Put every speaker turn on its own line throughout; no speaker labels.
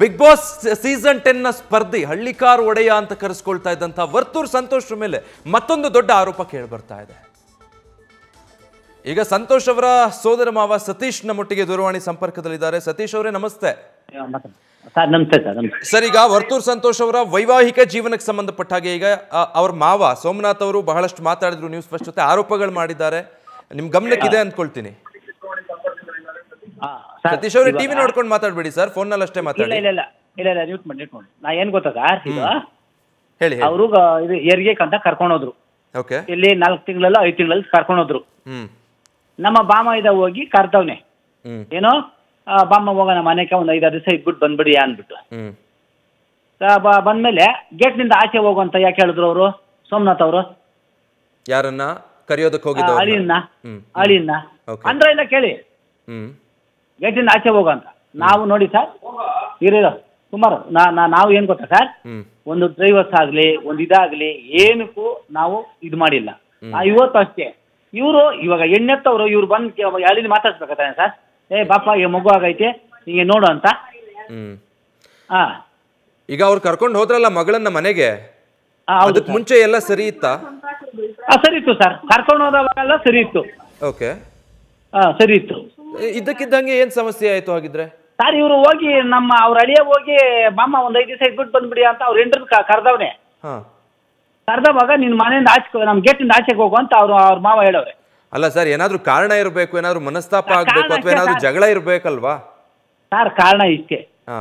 Big boss season ten ನ ಸ್ಪರ್ಧಿ ಹಳ್ಳಿಕಾರ್ ಒಡೆಯ ಅಂತ ಕರೆಸ್ಕೊಳ್ತಾ ಇದ್ದಂತ ವರ್ತೂರ್ ಸಂತೋಷ್ ಮೇಲೆ ಮತ್ತೊಂದು ದೊಡ್ಡ ಆರೋಪ ಕೇಳಿ ಬರ್ತಾ ಇದೆ ಈಗ ಸಂತೋಷ್ ಅವರ ಸೋದರ ಮಾವ ಸತೀಶ್ ನಮ್ಮೊಟ್ಟಿಗೆ ದೂರವಾಣಿ ಸಂಪರ್ಕದಲ್ಲಿದ್ದಾರೆ ಸತೀಶ್ ಅವರೇ ನಮಸ್ತೆ
ಸರ್ ನಮಸ್ತೆ ಸರ್ ನಮಸ್ತೆ
ಸರ್ ಈಗ ವರ್ತೂರ್ ಸಂತೋಷ್ ಅವರ ವೈವಾಹಿಕ ಜೀವನಕ್ಕೆ ಸಂಬಂಧಪಟ್ಟ ಹಾಗೆ ಈಗ ಆ, ಅವ್ರ ಮಾವ ಸೋಮನಾಥ್ ಅವರು ಬಹಳಷ್ಟು ಮಾತಾಡಿದ್ರು ನ್ಯೂಸ್ ಫಸ್ಟ್ ಜೊತೆ ಆರೋಪಗಳು ಮಾಡಿದ್ದಾರೆ ನಿಮ್ ಗಮನಕ್ಕಿದೆ ಅಂದ್ಕೊಳ್ತೀನಿ
ಹಾ, ಸರ್,
ಸತೀಶ್ ಅವರೇ
ಇವಾಗ-
ಟಿವಿ ನೋಡ್ಕೊಂಡು ಮಾತಾಡ್ಬೇಡಿ ಸರ್ ಫೋನ್ನಲ್ಲಿ ಅಷ್ಟೇ
ಇಲ್ಲ
ಮಾತಾಡಿ
ಇಲ್ಲ ಇಲ್ಲ ಇಲ್ಲ ಇಲ್ಲ ನ್ಯೂಟ್ ಮಾಡಿ ನ್ಯೂಟ್ ಮಾಡಿ ನಾ ಏನ್ ಗೊತ್ತಾ ಸರ್ ಇದು
ಹೇಳಿ ಹೇಳಿ
ಅವರು ಇದು ಹೆರಿಗೆ ಅಂತ ಕರ್ಕೊಂಡು ಹೋದ್ರು
ಓಕೆ
ಇಲ್ಲಿ ನಾಲ್ಕು ತಿಂಗಳಲ್ಲ ಐದು ತಿಂಗಳಲ್ಲಿ ಕರ್ಕೊಂಡು ಹೋದ್ರು
ಹ್ಮ್
ನಮ್ಮ ಬಾಮ ಇದ ಹೋಗಿ ಕರ್ತವ್ನೆ
ಹ್ಮ್
ಏನೋ ಆ, ಬಾಮ ಹೋಗೋಣ ಮನೆಗೆ ಒಂದು ಐದಾರು ದಿವಸ ಇದ್ಬಿಟ್ಟು ಬಂದ್ಬಿಡಿ ಅಂದ್ಬಿಟ್ಟು
ಹ್ಮ್
ಆ, ಬ- ಬಂದ್ಮೇಲೆ ಗೇಟ್ನಿಂದ ಆಚೆ ಹೋಗುವಂತ ಯಾಕೆ ಹೇಳಿದ್ರು ಅವರು ಸೋಮನಾಥ್ ಅವರು
ಯಾರನ್ನ ಕರೆಯೋದಕ್ಕೆ ಹೋಗಿದ್ದವ್ರು
ಅಳಿಯನ್ನ
ಹ್ಮ್
ಅಳಿಯನ್ನ
Okay.
ಅಂದ್ರೆ ಇಲ್ಲ ಕೇಳಿ
ಹ್ಮ್
ಗೇಟಿಂದ ಆಚೆ ಹೋಗಂತ ನಾವು ನೋಡಿ ಸರ್ ಇರೋ ಸುಮಾರು ನಾ ನಾ- ನಾವು ಏನ್ ಗೊತ್ತಾ ಸರ್
ಹ್ಮ್
ಒಂದು ಡ್ರೈವರ್ಸ್ ಆಗ್ಲಿ ಒಂದು ಇದಾಗ್ಲಿ ಏನಕ್ಕೂ ನಾವು ಇದು ಮಾಡಿಲ್ಲ ಆ, ಇವತ್ತು ಅಷ್ಟೇ ಇವರು ಇವಾಗ ಎಣ್ಣೆತ್ತವ್ರು ಇವ್ರು ಬಂದು ಯಾಳಿನ ಮಾತಾಡ್ಸ್ಬೇಕಾನೆ ಸರ್ ಏ ಬಾಪ ಈ ಮಗು ಆಗೈತೆ ಹಿಂಗೆ ನೋಡು ಅಂತ
ಹ್ಮ್
ಹಾ
ಈಗ ಅವ್ರು ಕರ್ಕೊಂಡು ಹೋದ್ರಲ್ಲ ಮಗಳನ್ನ ಮನೆಗೆ
ಆ, ಹೌದು
ಅದಕ್ ಮುಂಚೆ ಎಲ್ಲ ಸರಿ ಇತ್ತಾ
ಆ, ಸರಿ ಇತ್ತು ಸರ್ ಕರ್ಕೊಂಡು ಹೋದವಾಗೆಲ್ಲ ಸರಿ ಇತ್ತು
ಓಕೆ
ಹಾ ಸರಿ ಇತ್ತು
ಇದ್ದಕ್ಕಿದ್ದಂಗೆ ಏನ್ ಸಮಸ್ಯೆ ಆಯ್ತು ಹಾಗಿದ್ರೆ
ಸರ್ ಇವರು ಹೋಗಿ ನಮ್ಮ ಅವ್ರ ಅಳಿಯ ಹೋಗಿ ಮಾಮ ಒಂದ್ ಐದು ದಿವಸ ಇದ್ಬಿಟ್ಟು ಬಂದ್ಬಿಡಿ ಅಂತ ಅವ್ರ ಹೆಂಡ್ರನ್ ಕರ್ದವ್ನೆ
ಹಾ
ಕರ್ದವಾಗ ನಿನ್ ಮನೆಯಿಂದ ಆಚೆ ನಮ್ಮ ಗೇಟಿಂದ ಆಚೆಗೆ ಹೋಗು ಅಂತ ಅವ್ರು ಅವ್ರ ಮಾವ ಹೇಳವ್ರೆ
ಅಲ್ಲ ಸರ್ ಏನಾದ್ರೂ ಕಾರಣ ಇರಬೇಕು ಏನಾದ್ರೂ ಮನಸ್ತಾಪ
ಕಾರಣ
ಆಗ್ಬೇಕು ಅಥವಾ
ಅಷ್ಟೇ
ಏನಾದ್ರೂ
ಸರ್.
ಜಗಳ ಇರ್ಬೇಕಲ್ವಾ
ಸರ್ ಕಾರಣ ಇಷ್ಟೇ
ಹಾ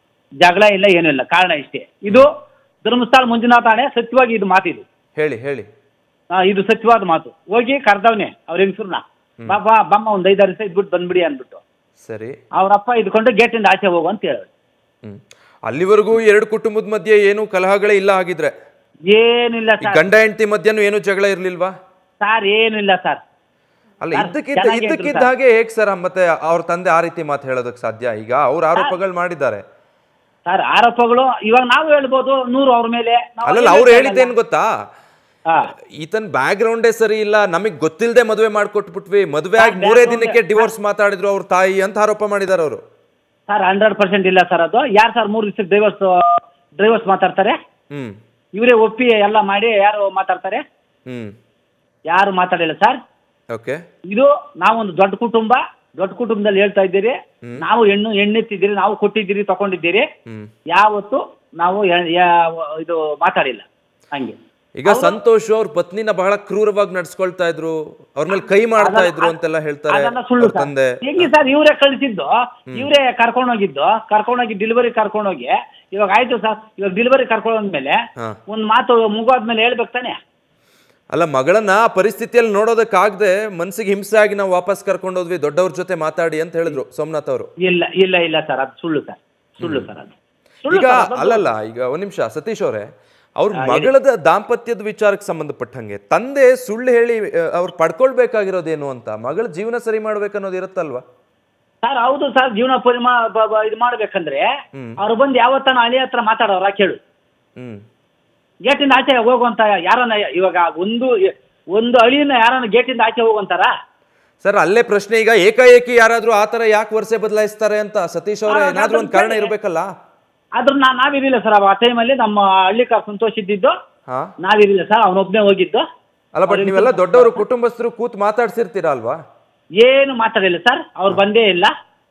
ಜಗಳ ಇಲ್ಲ ಏನೂ ಇಲ್ಲ ಕಾರಣ ಇಷ್ಟೇ ಇದು ಧರ್ಮಸ್ಥಳ ಮಂಜುನಾಥ ಅಣೆ ಸತ್ಯವಾಗಿ ಇದು ಮಾತಿದು
ಹೇಳಿ ಹೇಳಿ
ಆ, ಇದು ಸತ್ಯವಾದ ಮಾತು ಹೋಗಿ ಕರ್ದವ್ನೆ ಅವ್ರ ಹೆಂಗಸರ್ನ ಬಾಬಾ ಬಮ್ಮ ಒಂದ್ ಐದಾರು ದಿವಸ ಇದ್ಬಿಟ್ಟು ಬಂದ್ಬಿಡಿ ಅಂದ್ಬಿಟ್ಟು
ಸರಿ
ಅವ್ರಪ್ಪ ಇದ್ಕೊಂಡು ಗೇಟಿಂದ ಆಚೆ ಹೋಗು ಅಂತ ಹೇಳಿ
ಹ್ಮ್ ಅಲ್ಲಿವರೆಗೂ ಎರಡು ಕುಟುಂಬದ ಮಧ್ಯೆ ಏನು ಕಲಹಗಳೇ ಇಲ್ಲ ಆಗಿದ್ರೆ
ಏನಿಲ್ಲ
ಈ
ಸರ್
ಗಂಡ ಹೆಂಡತಿ ಮಧ್ಯನೂ ಏನು ಜಗಳ ಇರ್ಲಿಲ್ವಾ
ಸರ್ ಏನಿಲ್ಲ ಸರ್
ಅಲ್ಲ
ಸರ್,
ಇದ್ದಕ್ಕಿದ್ದ
ಚೆನ್ನಾಗೇ ಇದ್ರು
ಇದ್ದಕ್ಕಿದ್ದ
ಸರ್.
ಹಾಗೆ ಹೇಗ್ ಸರ್ ಮತ್ತೆ ಅವ್ರ ತಂದೆ ಆ ರೀತಿ ಮಾತು ಹೇಳೋದಕ್ಕೆ ಸಾಧ್ಯ ಈಗ ಅವ್ರ ಆರೋಪಗಳು ಮಾಡಿದ್ದಾರೆ
ಸರ್ ಆರೋಪಗಳು ಇವಾಗ ನಾವು ಹೇಳ್ಬೋದು ನೂರು ಅವ್ರ ಮೇಲೆ ನಾವು
ಅಲ್ಲಲ್ಲ
ಏನ್
ಅವ್ರು
ಹೇಳ್ತಾ
ಹೇಳಿದ್ದೇನ್
ಇಲ್ಲ.
ಗೊತ್ತಾ
ಹಾ
ಈತನ್ ಬ್ಯಾಕ್ ಗ್ರೌಂಡೇ ಸರಿ ಇಲ್ಲ ನಮಗ್ ಗೊತ್ತಿಲ್ಲದೆ ಮದುವೆ ಮಾಡ್ಕೊಟ್ಬಿಟ್ವಿ ಮದುವೆ ಆಗಿ
ಸರ್,
ಮೂರೇ
background-
ದಿನಕ್ಕೆ ಡಿವೋರ್ಸ್ ಮಾತಾಡಿದ್ರು ಅವ್ರ ತಾಯಿ ಅಂತ ಆರೋಪ ಮಾಡಿದಾರೆ ಅವರು
ಸರ್ ಹಂಡ್ರೆಡ್ ಪರ್ಸೆಂಟ್ ಇಲ್ಲ ಸರ್ ಅದು ಯಾರು ಸರ್ ಮೂರು ದಿವಸಕ್ಕೆ ಡ್ರೈವರ್ಸ್ ಡ್ರೈವರ್ಸ್ ಮಾತಾಡ್ತಾರೆ
ಹ್ಮ್
ಇವರೇ ಒಪ್ಪಿ ಎಲ್ಲ ಮಾಡಿ ಯಾರು ಮಾತಾಡ್ತಾರೆ
ಹ್ಮ್
ಯಾರು ಮಾತಾಡಿಲ್ಲ ಸರ್
ಓಕೆ
ಇದು ನಾವೊಂದು ದೊಡ್ಡ ಕುಟುಂಬ ದೊಡ್ಡ ಕುಟುಂಬದಲ್ಲಿ ಹೇಳ್ತಾ ಇದ್ದೀರಿ ನಾವು ಹೆಣ್ಣು ಹೆಣ್ಣೆತ್ತಿದ್ದೀರಿ ನಾವು ಕೊಟ್ಟಿದ್ದೀರಿ ತಗೊಂಡಿದ್ದೀರಿ
ಹ್ಮ್
ಯಾವತ್ತು ನಾವು ಯಾ- ಯಾ- ಇದು ಮಾತಾಡಿಲ್ಲ ಹಂಗೆ
ಈಗ ಸಂತೋಷ್ ಅವ್ರ ಪತ್ನಿನ ಬಹಳ ಕ್ರೂರವಾಗಿ ನಡ್ಸ್ಕೊಳ್ತಾ ಇದ್ರು ಅವ್ರ ಮೇಲೆ ಕೈ ಮಾಡ್ತಾ ಇದ್ರು ಅಂತೆಲ್ಲ ಹೇಳ್ತಾರೆ
ಅದೆಲ್ಲ ಸುಳ್ಳು
ಅವ್ರ
ಸರ್
ತಂದೆ
ಹೆಂಗೆ ಸರ್ ಇವರೇ ಕಳಿಸಿದ್ದು ಇವರೇ ಕರ್ಕೊಂಡೋಗಿದ್ದು ಕರ್ಕೊಂಡೋಗಿ ಡೆಲಿವರಿ ಕರ್ಕೊಂಡೋಗಿ ಇವಾಗ ಆಯ್ತು ಸರ್ ಇವಾಗ ಡೆಲಿವರಿ ಕರ್ಕೊಂಡೋದ್ಮೇಲೆ
ಹಾ.
ಒಂದ್ ಮಾತು ಮುಗಾದ್ಮೇಲೆ ಹೇಳ್ಬೇಕು ತಾನೆ
ಅಲ್ಲ ಮಗಳನ್ನ ಆ ಪರಿಸ್ಥಿತಿಯಲ್ಲಿ ನೋಡೋದಕ್ಕಾಗದೆ ಮನ್ಸಿಗೆ ಹಿಂಸೆ ಆಗಿ ನಾವು ವಾಪಸ್ ಕರ್ಕೊಂಡು ಹೋದ್ವಿ ದೊಡ್ಡವ್ರ ಜೊತೆ ಮಾತಾಡಿ ಅಂತ ಹೇಳಿದ್ರು ಸೋಮನಾಥ್ ಅವರು
ಇಲ್ಲ ಇಲ್ಲ ಇಲ್ಲ ಸರ್ ಅದು ಸುಳ್ಳು ಸರ್ ಸುಳ್ಳು ಸರ್ ಅದು ಸುಳ್ಳು
ಈಗ
ಸರ್, ಅದೊಂದು-
ಅಲ್ಲಲ್ಲ ಈಗ ಒಂದ್ ನಿಮಿಷ ಸತೀಶ್ ಅವರೇ ಅವ್ರ ಮಗಳದ ದಾಂಪತ್ಯದ ವಿಚಾರಕ್ಕೆ ಸಂಬಂಧಪಟ್ಟಂಗೆ ತಂದೆ ಸುಳ್ಳು ಹೇಳಿ ಅವ್ರು ಪಡ್ಕೊಳ್ಬೇಕಾಗಿರೋದೇನು ಅಂತ ಮಗಳ ಜೀವನ ಸರಿ ಮಾಡ್ಬೇಕನ್ನೋದು ಇರುತ್ತಲ್ವಾ
ಸರ್ ಹೌದು ಸರ್ ಜೀವನ ಪರಿಮಾ ಬ- ಬ- ಇದು ಮಾಡ್ಬೇಕಂದ್ರೆ ಅವ್ರು ಬಂದು ಯಾವತ್ತನ ಹಳಿ ಹತ್ರ ಮಾತಾಡೋರ ಕೇಳು
ಹ್ಮ್
ಗೇಟಿಂದ ಆಚೆ ಹೋಗುವಂತ ಯಾರನ್ನ ಇವಾಗ ಒಂದು ಒಂದು ಅಳಿನ ಯಾರನ್ನ ಗೇಟಿಂದ ಆಚೆ ಹೋಗುವಂತಾರ
ಸರ್ ಅಲ್ಲೇ ಪ್ರಶ್ನೆ ಈಗ ಏಕಾಏಕಿ ಯಾರಾದ್ರೂ ಆ ತರ ಯಾಕೆ ವರ್ಷೆ ಬದಲಾಯಿಸ್ತಾರೆ ಅಂತ ಸತೀಶ್ ಅವರೇ
ಆ,
ಏನಾದ್ರೂ ಒಂದು ಕಾರಣ
ಅದನ್ನ
ಇರಬೇಕಲ್ಲ
ಆದ್ರೂ ನಾ ನಾವಿರಲಿಲ್ಲ ಸರ್ ಆ ಟೈಮಲ್ಲಿ ನಮ್ಮ ಹಳ್ಳಿಕಾರ್ ಸಂತೋಷ್ ಇದ್ದಿದ್ದು
ಹಾ
ನಾವಿರಲಿಲ್ಲ ಸರ್ ಅವನೊಬ್ಬನೇ ಹೋಗಿದ್ದು
ಅಲ್ಲ ಬಟ್ ನೀವೆಲ್ಲ ದೊಡ್ಡವರು ಕುಟುಂಬಸ್ಥರು ಕೂತ್ ಮಾತಾಡ್ಸಿರ್ತೀರಾ ಅಲ್ವಾ
ಏನು ಮಾತಾಡಿಲ್ಲ ಸರ್ ಅವ್ರು ಬಂದೇ ಇಲ್ಲ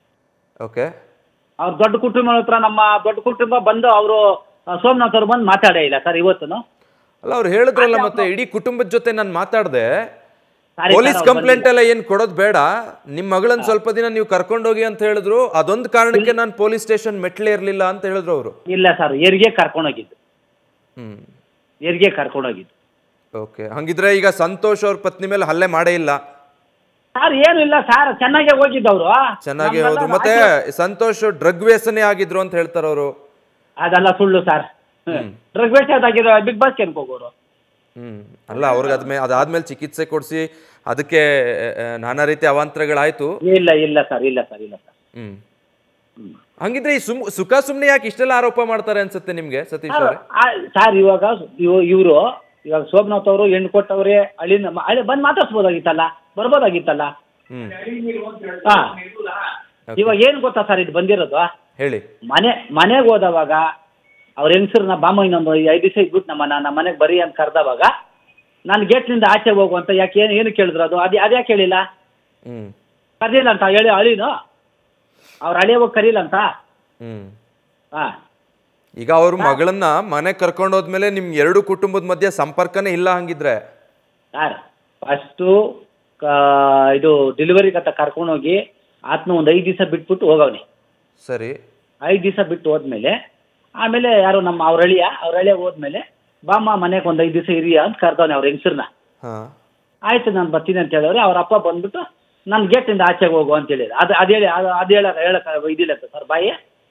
ಓಕೆ
ಅವ್ರ ದೊಡ್ಡ ಕುಟುಂಬ ಹತ್ರ ನಮ್ಮ ದೊಡ್ಡ ಕುಟುಂಬ ಬಂದು ಅವರು ಸೋಮನಾಥ್ ಅವ್ರು ಬಂದು ಮಾತಾಡೇ ಇಲ್ಲ ಸರ್ ಇವತ್ತು
ಅಲ್ಲ ಅವ್ರು ಹೇಳಿದ್ರಲ್ಲ ಮತ್ತೆ ಇಡೀ ಕುಟುಂಬದ ಜೊತೆ ನಾನು ಮಾತಾಡ್ದೆ
ಸಾರಿ
ಪೊಲೀಸ್
ಸರ್, ಅವ್ರು
ಕಂಪ್ಲೇಂಟ್ ಎಲ್ಲ ಏನ್ ಕೊಡೋದ್ ಬೇಡ ನಿಮ್ ಮಗಳನ್ನ ಸ್ವಲ್ಪ ದಿನ ನೀವು ಕರ್ಕೊಂಡೋಗಿ ಅಂತ ಹೇಳಿದ್ರು ಅದೊಂದು ಕಾರಣಕ್ಕೆ ನಾನು ಪೊಲೀಸ್ ಸ್ಟೇಷನ್ ಮೆಟ್ಲೇ ಇರ್ಲಿಲ್ಲ ಅಂತ ಹೇಳಿದ್ರು ಅವರು
ಇಲ್ಲ ಸರ್ ಹೆರಿಗೆ ಕರ್ಕೊಂಡೋಗಿದ್ದು
ಹ್ಮ್
ಹೆರಿಗೆ ಕರ್ಕೊಂಡೋಗಿದ್ದು
ಓಕೆ ಹಂಗಿದ್ರೆ ಈಗ ಸಂತೋಷ್ ಅವ್ರ ಪತ್ನಿ ಮೇಲೆ ಹಲ್ಲೆ ಮಾಡೇ ಇಲ್ಲ
ಸರ್ ಏನು ಇಲ್ಲ ಸರ್ ಚೆನ್ನಾಗೇ ಹೋಗಿದ್ದವ್ರು
ಚೆನ್ನಾಗಿ
ನಮ್ಗೆಲ್ಲ
ಹೋದ್ರು ಮತ್ತೆ
ಮಾಹಿತಿ-
ಸಂತೋಷ್ ಡ್ರಗ್ ವ್ಯಸನೆ ಆಗಿದ್ರು ಅಂತ ಹೇಳ್ತಾರ ಅವರು
ಅದೆಲ್ಲ ಸುಳ್ಳು ಸರ್ ಡ್ರಗ್ ವೇಸ್ಟ್ ಆಗಿರೋ ಬಿಗ್ ಬಾಸ್ ಕೆನ್ಕ್ ಹೋಗೋರು
ಹ್ಮ್ ಅಲ್ಲ ಅವ್ರಿಗೆ ಅದ್ಮೇ ಅದಾದ್ಮೇಲೆ ಚಿಕಿತ್ಸೆ ಕೊಡಿಸಿ ಅದಕ್ಕೆ ಆ, ನಾನಾ ರೀತಿ ಅವಾಂತರಗಳಾಯ್ತು
ಇಲ್ಲ ಇಲ್ಲ ಸರ್ ಇಲ್ಲ ಸರ್ ಇಲ್ಲ ಸರ್
ಹ್ಮ್ ಹಂಗಿದ್ರೆ ಈ ಸುಮ್ ಸುಖ ಸುಮ್ನೆ ಯಾಕೆ ಇಷ್ಟೆಲ್ಲ ಆರೋಪ ಮಾಡ್ತಾರೆ ಅನ್ಸುತ್ತೆ ನಿಮ್ಗೆ ಸತೀಶ್ ಅವರೇ
ಸರ್ ಇವಾಗ ಇವರು ಇವಾಗ ಶೋಭನಾಥ್ ಅವರು ಹೆಣ್ಣು ಕೊಟ್ಟವ್ರೆ ಅಳಿನ ಅಳಿ ಬಂದು ಮಾತಾಡ್ಸ್ಬೋದಾಗಿತ್ತಲ್ಲ ಬರ್ಬೋದಾಗಿತ್ತಲ್ಲ
ಹ್ಮ್
ಹಾ ಇವಾಗ ಏನ್ ಗೊತ್ತಾ ಸರ್ ಇದು ಬಂದಿರೋದು
ಹೇಳಿ
ಮನೆ ಮನೆಗೆ ಹೋದವಾಗ ಅವ್ರ ಹೆಂಗಸರನ್ನ ಬಾಮ ಇನ್ನೊಂದು ಐದು ದಿವಸ ಇದ್ಬಿಟ್ಟು ನಮ್ಮ ನಮ್ಮ ಮನೆಗೆ ಬರೀ ಅಂತ ಕರೆದವಾಗ ನಾನು ಗೇಟ್ನಿಂದ ಆಚೆ ಹೋಗು ಅಂತ ಯಾಕೆ ಏನು ಏನು ಕೇಳಿದ್ರು ಅದು ಅದು ಅದ್ಯಾಕೆ ಹೇಳಿಲ್ಲ
ಹ್ಮ್
ಕರೀಲ್ಲ ಅಂತ ಹೇಳಿ ಅಳಿನು ಅವ್ರ ಹಳೆ ಹೋಗಿ ಕರೀಲ್ಲ ಅಂತ
ಹ್ಮ್
ಹಾಂ
ಈಗ ಅವ್ರ ಮಗಳನ್ನ ಮನೆ ಕರ್ಕೊಂಡು ಹೋದ್ಮೇಲೆ ನಿಮ್ ಎರಡು ಕುಟುಂಬದ ಮಧ್ಯೆ ಸಂಪರ್ಕನೇ ಇಲ್ಲ ಹಂಗಿದ್ರೆ
ಸರ್ ಫಸ್ಟು ಇದು ಡೆಲಿವರಿಗೆ ಅಂತ ಕರ್ಕೊಂಡೋಗಿ ಆತನ ಒಂದು ಐದು ದಿವಸ ಬಿಟ್ಬಿಟ್ಟು ಹೋಗವ್ನಿ
ಸರಿ
ಐದು ದಿವಸ ಬಿಟ್ಟು ಹೋದ್ಮೇಲೆ ಆಮೇಲೆ ಯಾರು ನಮ್ಮ ಅವ್ರ ಹಳಿಯ ಅವ್ರ ಹಳಿಯ ಹೋದ್ಮೇಲೆ ಬಾಮ್ಮ ಮನೆಗೆ ಒಂದು ಐದು ದಿವಸ ಇರಿಯ ಅಂತ ಕರ್ದವನೆ ಅವ್ರ ಹೆಂಗಸರ್ನ
ಹಾ
ಆಯ್ತು ನಾನು ಬರ್ತೀನಿ ಅಂತ ಹೇಳಿದ್ರೆ ಅವ್ರ ಅಪ್ಪ ಬಂದ್ಬಿಟ್ಟು ನನ್ನ ಗೇಟಿಂದ ಆಚೆಗೆ ಹೋಗು ಅಂತ ಹೇಳಿದ್ರು ಅದು ಅದು ಹೇಳಿ ಅದು ಅದು ಹೇಳಕ್ಕೆ ಹೇಳಕ್ಕೆ ಇದಿಲ್ಲ ಸರ್ ಬಾಯಿ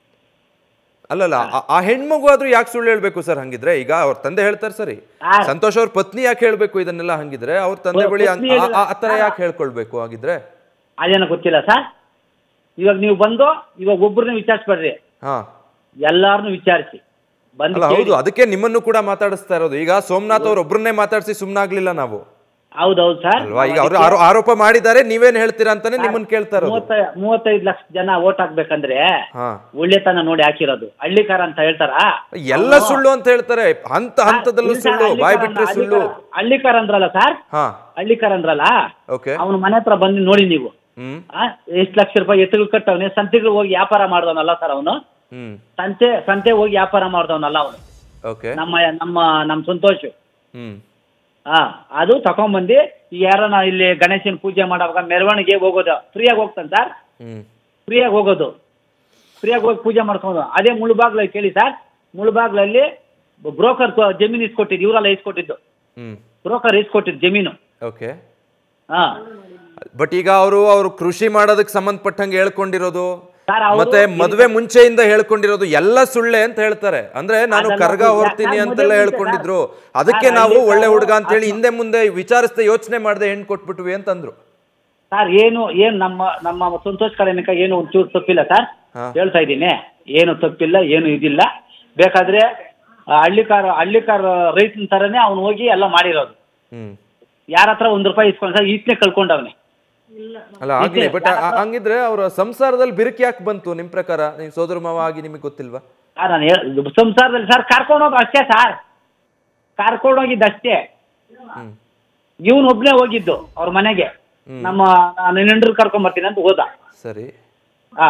ಅಲ್ಲಲ್ಲ ಆ- ಆ ಹೆಣ್ಮಗು ಆದ್ರೂ ಯಾಕೆ ಸುಳ್ಳು ಹೇಳ್ಬೇಕು ಸರ್ ಹಂಗಿದ್ರೆ ಈಗ ಅವ್ರ ತಂದೆ ಹೇಳ್ತಾರೆ ಸರಿ
ಆ.
ಸಂತೋಷ್ ಅವ್ರ ಪತ್ನಿ ಯಾಕೆ ಹೇಳ್ಬೇಕು ಇದನ್ನೆಲ್ಲ ಹಂಗಿದ್ರೆ ಅವ್ರ ತಂದೆ ಬಳಿ ಹಂಗ್-
ಪತ್ನಿ ಹೇಳಿಲ್ಲ.
ಆ- ಆ ತರ ಯಾಕೆ ಹೇಳ್ಕೊಳ್ಬೇಕು ಹಾಗಿದ್ರೆ
ಅದೇನೋ ಗೊತ್ತಿಲ್ಲ ಸರ್ ಇವಾಗ ನೀವು ಬಂದು ಇವಾಗ ಒಬ್ಬರನ್ನ ವಿಚಾರಿಸ್ಬೇಡ್ರಿ
ಹಾ
ಎಲ್ಲಾರನ್ನೂ ವಿಚಾರಿಸಿ ಬಂದು
ಅಲ್ಲ
ಕೇಳಿ.
ಹೌದು ಅದಕ್ಕೆ ನಿಮ್ಮನ್ನು ಕೂಡ ಮಾತಾಡಿಸ್ತಾ ಇರೋದು ಈಗ ಸೋಮನಾಥ್ ಅವ್ರ ಒಬ್ಬರನ್ನೇ ಮಾತಾಡಿಸಿ ಸುಮ್ನಾಗ್ಲಿಲ್ಲ ನಾವು
ಹೌದೌದು ಸರ್
ಅಲ್ವಾ ಈಗ ಅವರು ಆರೋ- ಆರೋಪ ಮಾಡಿದ್ದಾರೆ ನೀವೇನ್ ಹೇಳ್ತೀರಾ ಅಂತಾನೆ ನಿಮ್ಮನ್ನ ಕೇಳ್ತಾ ಇರೋದು
ಮೂವತ್ತ ಮೂವತ್ತೈದು ಲಕ್ಷ ಜನ ಓಟ್ ಹಾಕ್ಬೇಕಂದ್ರೆ
ಹಾ
ಒಳ್ಳೆತನ ನೋಡಿ ಹಾಕಿರೋದು ಹಳ್ಳಿಕಾರ ಅಂತ ಹೇಳ್ತಾರಾ
ಎಲ್ಲ ಸುಳ್ಳು ಅಂತ ಹೇಳ್ತಾರೆ ಹಂತ ಹಂತದಲ್ಲೂ
ಇಲ್ಲ ಸರ್,
ಸುಳ್ಳು ಬಾಯ್
ಹಳ್ಳಿಕಾರ
ಬಿಟ್ರೆ
ಅಂದ್ರ-
ಸುಳ್ಳು
ಹಳ್ಳಿಕಾರ- ಹಳ್ಳಿಕಾರ ಅಂದ್ರಲ್ಲ ಸರ್
ಹಾ
ಹಳ್ಳಿಕಾರ ಅಂದ್ರಲ್ಲ
ಓಕೆ
ಅವನ ಮನೆ ಹತ್ರ ಬಂದು ನೋಡಿ ನೀವು
ಹ್ಮ್
ಎಷ್ಟು ಲಕ್ಷ ರೂಪಾಯಿ ಎತ್ತುಗಳು ಕಟ್ಟವನೆ ಸಂತೆಗಳು ಹೋಗಿ ವ್ಯಾಪಾರ ಮಾಡಿದವನಲ್ಲ ಸರ್ ಅವನು
ಹ್ಮ್
ಸಂತೆ ಸಂತೆ ಹೋಗಿ ವ್ಯಾಪಾರ ಮಾಡಿದವನಲ್ಲ ಅವನು
ಓಕೆ
ನಮ್ಮ ನಮ್ಮ ನಮ್ಮ ಸಂತೋಷ್
ಹ್ಮ್
ಹಾ ಅದು ತಕೊಂಬಂದು ಈಗ ಯಾರನ್ನ ಇಲ್ಲಿ ಗಣೇಶನ ಪೂಜೆ ಮಾಡುವಾಗ ಮೆರವಣಿಗೆ ಹೋಗೋದು ಫ್ರೀಯಾಗಿ ಹೋಗ್ತಾನೆ ಸರ್
ಹ್ಮ್
ಫ್ರೀಯಾಗಿ ಹೋಗೋದು ಫ್ರೀಯಾಗಿ ಹೋಗಿ ಪೂಜೆ ಮಾಡ್ಕೊಂಡು ಅದೇ ಮುಳುಬಾಗ್ಲ ಕೇಳಿ ಸರ್ ಮುಳುಬಾಗ್ಲಲ್ಲಿ ಬ್ರೋಕರ್ ಜಮೀನು ಇಸ್ಕೊಟ್ಟಿದ್ದು ಇವರೆಲ್ಲ ಇಸ್ಕೊಟ್ಟಿದ್ದು
ಹ್ಮ್
ಬ್ರೋಕರ್ ಇಸ್ಕೊಟ್ಟಿದ್ದು ಜಮೀನು
ಓಕೆ
ಹಾ
ಬಟ್ ಈಗ ಅವರು ಅವರು ಕೃಷಿ ಮಾಡೋದಕ್ಕೆ ಸಂಬಂಧಪಟ್ಟಂಗೆ ಹೇಳ್ಕೊಂಡಿರೋದು
ಸರ್, ಅವ್ರು
ಮತ್ತೆ ಮದುವೆ ಮುಂಚೆಯಿಂದ ಹೇಳ್ಕೊಂಡಿರೋದು ಎಲ್ಲ ಸುಳ್ಳೆ ಅಂತ ಹೇಳ್ತಾರೆ ಅಂದ್ರೆ ನಾನು
ಅದೆಲ್ಲ
ಕರ್ಗ
ಸುಳ್ಳು.
ಹೊರ್ತೀನಿ
ಯಾಕೆ
ಅಂತೆಲ್ಲ
ಮದುವೆ
ಹೇಳ್ಕೊಂಡಿದ್ರು
ಮುಂಚೆ
ಅದಕ್ಕೆ
ಸರ್,
ನಾವು
ಅಲ್ಲಿ
ಒಳ್ಳೆ
ನಾವು
ಹುಡುಗ ಅಂತೇಳಿ
ಅದು-
ಹಿಂದೆ ಮುಂದೆ ವಿಚಾರಿಸದೆ ಯೋಚನೆ ಮಾಡದೆ ಹೆಣ್ಣು ಕೊಟ್ಬಿಟ್ವಿ ಅಂತಂದ್ರು
ಸರ್ ಏನು ಏನು ನಮ್ಮ ನಮ್ಮ ಸಂತೋಷ್ ಕಡೆನಕ ಏನು ಒಂಚೂರು ತಪ್ಪಿಲ್ಲ ಸರ್
ಹಾ.
ಹೇಳ್ತಾ ಇದ್ದೀನಿ ಏನು ತಪ್ಪಿಲ್ಲ ಏನು ಇದಿಲ್ಲ ಬೇಕಾದ್ರೆ ಆ, ಹಳ್ಳಿಕಾರ ಹಳ್ಳಿಕಾರ ರೈತನ ಥರನೇ ಅವ್ನು ಹೋಗಿ ಎಲ್ಲ ಮಾಡಿರೋದು
ಹ್ಮ್
ಯಾರ ಹತ್ರ ಒಂದು ರೂಪಾಯಿ ಇಸ್ಕೊಂಡು ಸರ್ ಈಚನೆ ಕಳ್ಕೊಂಡವನೆ
ಅಲ್ಲ ಆಗ್ಲಿ ಬಟ್ ಹಂಗಿದ್ರೆ ಅವ್ರ ಸಂಸಾರದಲ್ಲಿ ಬಿರುಕು ಯಾಕೆ ಬಂತು ನಿಮ್ ಪ್ರಕಾರ ನೀವು ಸೋದರ ಮಾವ ಆಗಿ ನಿಮಗೆ ಗೊತ್ತಿಲ್ವಾ
ಸರ್ ನಾನು ಹೇಳ ಸಂಸಾರದಲ್ಲಿ ಸರ್ ಕರ್ಕೊಂಡೋಗಿ ಅಷ್ಟೇ ಸರ್ ಕರ್ಕೊಂಡೋಗಿದ್ದು ಅಷ್ಟೇ
ಹ್ಮ್
ಇವನು ಒಬ್ನೇ ಹೋಗಿದ್ದು ಅವ್ರ ಮನೆಗೆ ನಮ್ಮ ನಾನು ಹೆಂಡ್ರು ಕರ್ಕೊಂಡ್ ಬರ್ತೀನಿ ಅಂತ ಹೋದ
ಸರಿ
ಹಾ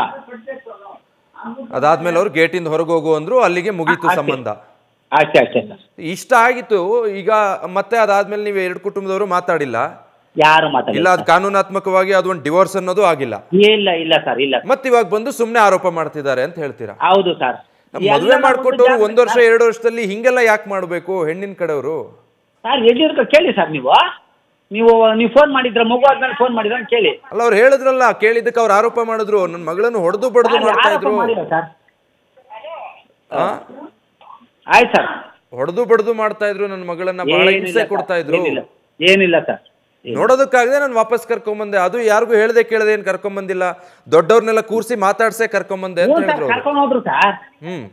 ಅದಾದ್ಮೇಲೆ ಅವ್ರು ಗೇಟಿಂದ ಹೊರಗೆ ಹೋಗು ಅಂದ್ರು ಅಲ್ಲಿಗೆ ಮುಗೀತು
ಅಷ್ಟೇ.
ಸಂಬಂಧ
ಅಷ್ಟೇ ಅಷ್ಟೇ ಸರ್
ಇಷ್ಟ ಆಗಿತ್ತು ಈಗ ಮತ್ತೆ ಅದಾದ್ಮೇಲೆ ನೀವು ಎರಡು ಕುಟುಂಬದವರು ಮಾತಾಡಿಲ್ಲ
ಯಾರು
ಇಲ್ಲ
ಮಾತಾಡಿಲ್ಲ
ಅದು ಕಾನೂನಾತ್ಮಕವಾಗಿ ಅದೊಂದು ಡಿವೋರ್ಸ್ ಅನ್ನೋದು ಆಗಿಲ್ಲ
ಇಲ್ಲ ಇಲ್ಲ ಸರ್ ಇಲ್ಲ ಸರ್.
ಮತ್ತೆ ಇವಾಗ ಬಂದು ಸುಮ್ನೆ ಆರೋಪ ಮಾಡ್ತಿದ್ದಾರೆ ಅಂತ ಹೇಳ್ತೀರಾ
ಹೌದು ಸರ್
ಮದುವೆ
ಎಲ್ಲ
ಮಾಡ್ಕೊಟ್ಟು
ಒಂದು
ಒಂದ್ ವರ್ಷ ಎರಡು ವರ್ಷದಲ್ಲಿ ಹಿಂಗೆಲ್ಲ ಯಾಕೆ ಮಾಡ್ಬೇಕು ಹೆಣ್ಣಿನ ಕಡೆಯವರು
ಸರ್ ಯಡಿಯೂರಪ್ಪ ಕೇಳಿ ಸರ್ ನೀವು ನೀವು ನೀವು ಫೋನ್ ಮಾಡಿದ್ರ ಮಗು ಆದ್ಮೇಲೆ ಫೋನ್ ಮಾಡಿದ್ರ ಅಂತ ಕೇಳಿ
ಅಲ್ಲ ಅವ್ರು ಹೇಳಿದ್ರಲ್ಲ ಕೇಳಿದ್ದಕ್ಕೆ ಅವ್ರು ಆರೋಪ ಮಾಡಿದ್ರು ನನ್ನ ಮಗಳನ್ನು ಹೊಡೆದು ಬಡ್ದು
ಸರ್,
ಮಾಡ್ತಾ
ಆರೋಪ
ಇದ್ರು
ಮಾಡಿಲ್ಲ ಸರ್
ಆ?
ಆಯ್ತು ಸರ್
ಹೊಡೆದು ಬಡ್ದು ಮಾಡ್ತಾ ಇದ್ರು ನನ್ನ ಮಗಳನ್ನ ಬಹಳ
ಏನಿಲ್ಲ
ಹಿಂಸೆ
ಸರ್,
ಕೊಡ್ತಾ ಇದ್ರು
ಏನಿಲ್ಲ ಏನಿಲ್ಲ ಸರ್
ನೋಡೋದಕ್ಕಾಗದೆ ನಾನು ವಾಪಸ್ ಕರ್ಕೊಂಬಂದೆ ಅದು ಯಾರಿಗೂ ಹೇಳ್ದೆ ಕೇಳದೆ ಏನ್ ಕರ್ಕೊಂಬಂದಿಲ್ಲ ದೊಡ್ಡವ್ರನ್ನೆಲ್ಲ ಕೂರ್ಸಿ ಮಾತಾಡ್ಸೆ ಕರ್ಕೊಂಬಂದೆ ಅಂತ
ಹ್ಞೂ ಸರ್
ಹೇಳಿದ್ರು ಅವ್ರು.
ಕರ್ಕೊಂಡು ಹೋದ್ರು ಸರ್
ಹ್ಮ್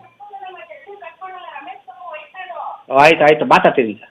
ಆಯ್ತು ಆಯ್ತು ಮಾತಾಡ್ತೀನಿ ಸರ್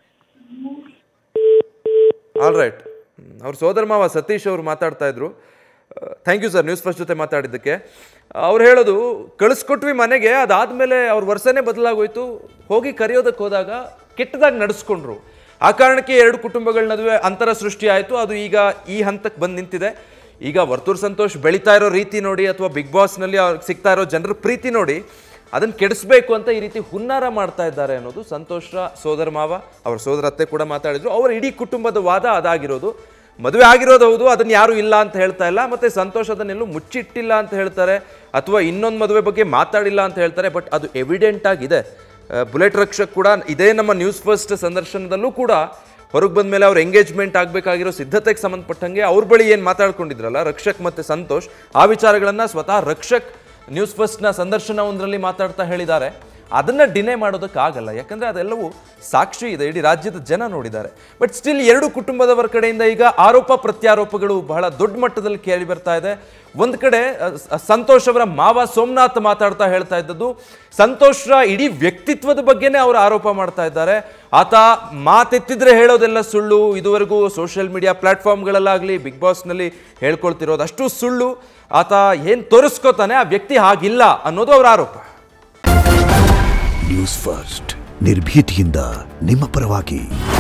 ಆಲ್ ರೈಟ್ ಅವ್ರ ಸೋದರ ಮಾವ ಸತೀಶ್ ಅವರು ಮಾತಾಡ್ತಾ ಇದ್ರು thank you sir news first ಜೊತೆ ಮಾತಾಡಿದ್ದಕ್ಕೆ ಅವ್ರು ಹೇಳೋದು ಕಳಿಸ್ಕೊಟ್ವಿ ಮನೆಗೆ ಅದಾದಮೇಲೆ ಅವ್ರ ವರ್ಷನೇ ಬದಲಾಗೋಯ್ತು ಹೋಗಿ ಕರೆಯೋದಕ್ಕೆ ಹೋದಾಗ ಕೆಟ್ಟದಾಗಿ ನಡೆಸ್ಕೊಂಡ್ರು ಆ ಕಾರಣಕ್ಕೆ ಎರಡು ಕುಟುಂಬಗಳ ನಡುವೆ ಅಂತರ ಸೃಷ್ಟಿ ಆಯಿತು ಅದು ಈಗ ಈ ಹಂತಕ್ಕೆ ಬಂದು ನಿಂತಿದೆ ಈಗ ವರ್ತೂರ್ ಸಂತೋಷ್ ಬೆಳೀತಾ ಇರೋ ರೀತಿ ನೋಡಿ ಅಥವಾ ಬಿಗ್ ಬಾಸ್ನಲ್ಲಿ ಅವ್ರಿಗೆ ಸಿಗ್ತಾ ಇರೋ ಜನರ ಪ್ರೀತಿ ನೋಡಿ ಅದನ್ನು ಕೆಡಿಸ್ಬೇಕು ಅಂತ ಈ ರೀತಿ ಹುನ್ನಾರ ಮಾಡ್ತಾ ಇದ್ದಾರೆ ಅನ್ನೋದು ಸಂತೋಷ ಸೋದರ ಮಾವ ಅವ್ರ ಸೋದರ ಅತ್ತೆ ಕೂಡ ಮಾತಾಡಿದ್ರು ಅವರ ಇಡೀ ಕುಟುಂಬದ ವಾದ ಅದಾಗಿರೋದು ಮದುವೆ ಆಗಿರೋದು ಹೌದು ಅದನ್ನ ಯಾರು ಇಲ್ಲ ಅಂತ ಹೇಳ್ತಾ ಇಲ್ಲ ಮತ್ತೆ ಸಂತೋಷ್ ಅದನ್ನೆಲ್ಲೂ ಮುಚ್ಚಿಟ್ಟಿಲ್ಲ ಅಂತ ಹೇಳ್ತಾರೆ ಅಥವಾ ಇನ್ನೊಂದು ಮದುವೆ ಬಗ್ಗೆ ಮಾತಾಡಿಲ್ಲ ಅಂತ ಹೇಳ್ತಾರೆ ಬಟ್ ಅದು ಎವಿಡೆಂಟ್ ಆಗಿದೆ ಆ, ಬುಲೆಟ್ ರಕ್ಷಕ್ ಕೂಡ ಇದೇ ನಮ್ಮ ನ್ಯೂಸ್ ಫಸ್ಟ್ ಸಂದರ್ಶನದಲ್ಲೂ ಕೂಡ ಹೊರಗೆ ಬಂದ ಮೇಲೆ ಅವ್ರ ಎಂಗೇಜ್ಮೆಂಟ್ ಆಗಬೇಕಾಗಿರೋ ಸಿದ್ಧತೆಗೆ ಸಂಬಂಧಪಟ್ಟಂಗೆ ಅವ್ರ ಬಳಿ ಏನು ಮಾತಾಡ್ಕೊಂಡಿದ್ರಲ್ಲ ರಕ್ಷಕ್ ಮತ್ತೆ ಸಂತೋಷ್ ಆ ವಿಚಾರಗಳನ್ನು ಸ್ವತಃ ರಕ್ಷಕ್ ನ್ಯೂಸ್ ಫಸ್ಟ್ನ ಸಂದರ್ಶನವೊಂದರಲ್ಲಿ ಮಾತಾಡ್ತಾ ಹೇಳಿದ್ದಾರೆ ಅದನ್ನ ಡಿನೇ ಮಾಡೋದಕ್ಕಾಗಲ್ಲ ಯಾಕಂದ್ರೆ ಅದೆಲ್ಲವೂ ಸಾಕ್ಷಿ ಇದೆ ಇಡೀ ರಾಜ್ಯದ ಜನ ನೋಡಿದ್ದಾರೆ ಬಟ್ ಸ್ಟಿಲ್ ಎರಡು ಕುಟುಂಬದವರ ಕಡೆಯಿಂದ ಈಗ ಆರೋಪ ಪ್ರತ್ಯಾರೋಪಗಳು ಬಹಳ ದೊಡ್ಡ ಮಟ್ಟದಲ್ಲಿ ಕೇಳಿ ಬರ್ತಾ ಇದೆ ಒಂದು ಕಡೆ ಅಹ್, ಸ- ಸಂತೋಷ್ ಅವರ ಮಾವ ಸೋಮನಾಥ್ ಮಾತಾಡ್ತಾ ಹೇಳ್ತಾ ಇದ್ದದ್ದು ಸಂತೋಷ್ರ ಇಡೀ ವ್ಯಕ್ತಿತ್ವದ ಬಗ್ಗೆನೇ ಅವರು ಆರೋಪ ಮಾಡ್ತಾ ಇದ್ದಾರೆ ಆತ ಮಾತೆತ್ತಿದ್ರೆ ಹೇಳೋದೆಲ್ಲ ಸುಳ್ಳು ಇದುವರೆಗೂ ಸೋಷಿಯಲ್ ಮೀಡಿಯಾ ಪ್ಲಾಟ್ಫಾರ್ಮ್ಗಳಲ್ಲಾಗಲಿ ಬಿಗ್ ಬಾಸ್ನಲ್ಲಿ ಹೇಳ್ಕೊಳ್ತಿರೋದು ಅಷ್ಟು ಸುಳ್ಳು ಆತ ಏನ್ ತೋರಿಸ್ಕೋತಾನೆ ಆ ವ್ಯಕ್ತಿ ಹಾಗಿಲ್ಲ ಅನ್ನೋದು ಅವರ ಆರೋಪ
ನ್ಯೂಸ್ ಫಸ್ಟ್ ನಿರ್ಭೀತಿಯಿಂದ ನಿಮ್ಮ ಪರವಾಗಿ